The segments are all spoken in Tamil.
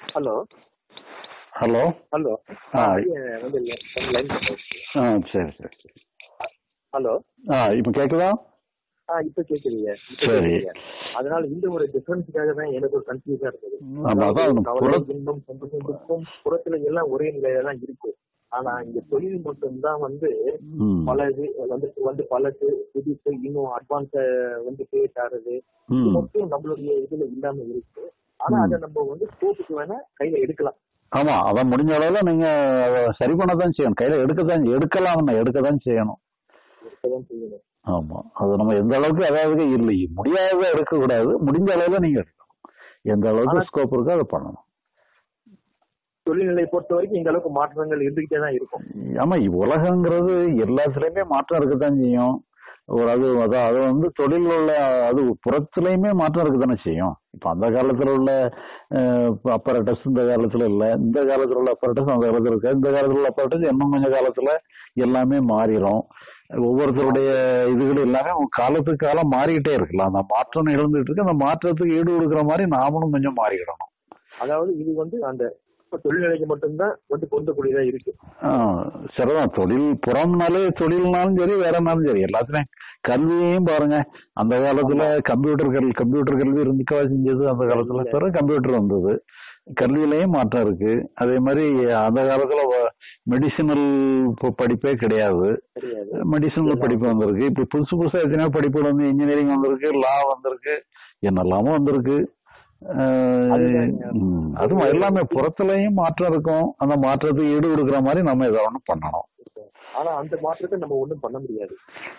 ஹலோ ஹலோ ஹலோ ஆ. வந்து லைன் ஆ சரி சரி சரி ஹலோ ஆ இப்போ கேட்குதா ஆ இப்போ கேட்குறீங்க இப்ப சரி. கேக்குதுங்க. அதனால இந்த ஒரு டிஃபரன்ஸுக்காக தான் எனக்கு ஒரு கன்ஃபியூஸா இருந்தது ஆமா, அதான் அதாவது கவலை, புற- இன்பம் சந்தோஷம் துக்கம் புறத்துல எல்லாம் ஒரே நிலையில தான் இருக்கு ஆனா இங்க தொழில் மட்டும்தான் வந்து ம் பழகு வந்து வந்து பழசு புதுசு இன்னும் அட்வான்ஸ வந்து கிரியேட் ஆகுது இது ம் மட்டும் நம்மளுடைய இதுல இல்லாம இருக்கு ஆனா ம். அதை நம்ம வந்து ஸ்கோப்புக்கு வேணா கையில எடுக்கலாம் ஆமா அதான் முடிஞ்ச அளவுல நீங்க அதை சரி பண்ண தான் செய்யணும் கையில எடுக்க தான் எடுக்கலாம் எடுக்க தான் செய்யணும் எடுக்கதான் செய்யணும் ஆமா அது நம்ம எந்த அளவுக்கு அதாவது இல்லை முடியாத எடுக்க கூடாது முடிஞ்ச அளவுல நீங்க எடுக்கணும் எந்த அளவுக்கு ஆனா- ஸ்கோப் இருக்கோ அதை பண்ணணும் தொழில்நிலை பொறுத்த வரைக்கும் இந்த அளவுக்கு மாற்றங்கள் இருந்துகிட்டே தான் இருக்கும் ஆமா இ- உலகங்கிறது எல்லாத்துலயுமே மாற்றம் இருக்கத்தான் செய்யும் ஒரு அது அதான் அது வந்து தொழில் உள்ள அது புறத்துலயுமே மாற்றம் இருக்கத்தானே செய்யும் இப்ப அந்த காலத்துல உள்ள அப்பரட்டஸ் இந்த காலத்துல இல்ல இந்த காலத்துல உள்ள அப்பரட்டஸ் அந்த காலத்துல இருக்கு இந்த காலத்துல உள்ள அப்பரட்டஸ் இன்னும் கொஞ்ச காலத்துல எல்லாமே மாறிடும் ஒவ்வொருத்தருடைய இதுகள் எல்லாமே காலத்துக்கு காலம் மாறிக்கிட்டே இருக்கலாம் அந்த மாற்றம் நிகழ்ந்துட்டு இருக்கு அந்த மாற்றத்துக்கு ஈடு கொடுக்குற மாதிரி நாமளும் கொஞ்சம் மாறிக்கிடணும் அதாவது இது வந்து அந்த இப்ப தொழில்நிலைக்கு மட்டும்தான் வந்து பொருந்தக்கூடியதா இருக்கு ஆஹ் சரிதான் தொழில் புறம்னாலே தொழில்னாலும் சரி வேறனாலும் சரி எல்லாத்துலயும் கல்வியையும் பாருங்க அந்த காலத்துல கம்ப்யூட்டர் கல்வி கம்ப்யூட்டர் கல்வி இருந்துக்கவா செஞ்சது அந்த காலத்துல பிறகு கம்ப்யூட்டர் வந்தது கல்வியிலையும் மாற்றம் இருக்கு அதே மாதிரி அந்த காலத்துல மெடிசினல் படிப்பே கிடையாது கிடையாது மெடிசனல் படிப்பு வந்திருக்கு இப்ப புதுசு புதுசா எத்தனையோ படிப்புகள் வந்து இன்ஜினியரிங் வந்திருக்கு லா வந்திருக்கு என்னெல்லாமோ வந்திருக்கு ஆஹ் அதுதாங்க. ம், அதுவும் எல்லாமே புறத்துலயும் மாற்றம் இருக்கும் அந்த மாற்றத்துக்கு ஈடு கொடுக்குற மாதிரி நம்ம ஏதோ ஒண்ணு பண்ணணும் ஆனா அந்த மாற்றத்தை நம்ம ஒண்ணும் பண்ண முடியாது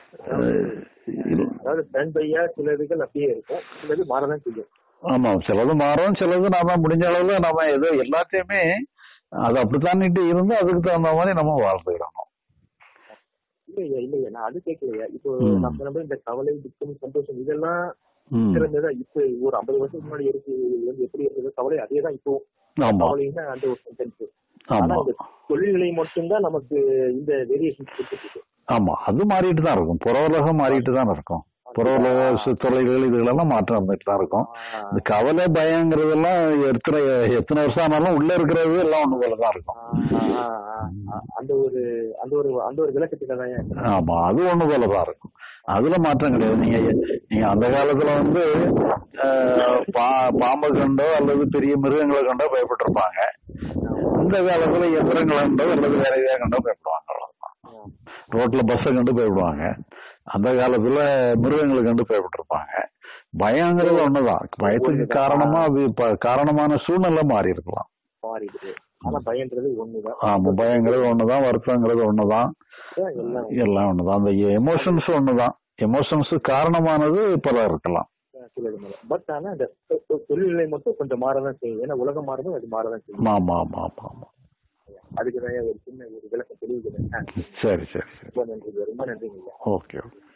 இல்ல. அதாவது ஸ்டாண்ட் பையா சில இதுகள் அப்படியே இருக்கும் சிலது மாறதான் செய்யும் ஆமா சிலது மாறும் சிலது நாம முடிஞ்ச அளவுல நம்ம ஏதோ எல்லாத்தையுமே அது அப்படித்தான்ட்டு இருந்து அதுக்கு தகுந்த மாதிரி நம்ம வாழ்ந்துக்கிடணும் இல்லையா இல்லையா நான் அது கேட்கலையா இப்போ ம். நம்ம சொன்ன மாதிரி இந்த கவலை துக்கம் சந்தோஷம் இதெல்லாம் ம். இருக்கிறது இப்ப ஒரு ஐம்பது வருஷத்துக்கு முன்னாடி இருக்கு வந்து எப்படி இருந்தது கவலை அதே தான் இப்போ ஆமா கவலைன்னா அந்த ஒரு சென்டென்ஸ் ஆனா ஆமா இந்த தொழில்நிலை மட்டும்தான் நமக்கு இந்த வேரியேஷன் கொடுத்துருக்கு ஆமா அது மாறிட்டு தான் இருக்கும் புற உலகம் மாறிட்டு தான் இருக்கும் புற உலக சு- தொழில்கள் இதுகளெல்லாம் மாற்றம் வந்துட்டு தான் இருக்கும் இந்த கவலை பயங்கிறதெல்லாம் எத்தனை எத்தனை வருஷம் ஆனாலும் உள்ள இருக்கிறது எல்லாம் ஒண்ணு போல தான் இருக்கும் ஆ, ஆ, ஆ, அந்த ஒரு அந்த ஒரு அந்த ஒரு விளக்கத்துக்கு தான் ஆமா அது ஒண்ணு போல தான் இருக்கும் அதுல மாற்றம் கிடையாது நீங்க நீங்க அந்த காலத்துல வந்து அஹ், பா- பாம்பை கண்டோ அல்லது பெரிய மிருகங்களை கண்டோ பயப்பட்டிருப்பாங்க இந்த காலத்துல எந்திரங்களை கண்டோ அல்லது வேற எதையா கண்டோ பயப்படுவாங்க அவ்வளவுதான். ரோட்ல பஸ்ஸை கண்டு பயப்படுவாங்க அந்த காலத்துல மிருகங்களை கண்டு பயப்பட்டிருப்பாங்க பயங்கிறது ஒண்ணுதான் பயத்துக்கு காரணமா அது ப- காரணமான சூழ்நிலை மாறி இருக்கலாம் மாறிடுது ஆனா பயன்றது ஒண்ணுதான் ஆமா பயங்கிறது ஒண்ணுதான் வருத்தங்கிறது ஒண்ணுதான் எல்லாம் எல்லாம் ஒண்ணுதான் அந்த எமோஷன்ஸ் ஒண்ணுதான் எமோஷன்ஸ் காரணமானது பல இருக்கலாம் சிலது மேல பட் ஆனா இந்த தொ- தொ- தொழில்நிலை மட்டும் கொஞ்சம் மாறதான் செய்யும் ஏன்னா உலகம் மாறதும் அது மாறதான் செய்யும் ஆமா ஆமா ஆமா ஆமா அதுக்கு தான் ஒரு சின்ன ஒரு விளக்கம் தெரிவிக்கிறேன் சரி சரி சரி ரொம்ப நன்றி ரொம்ப நன்றிங்க ஓகே ஓகே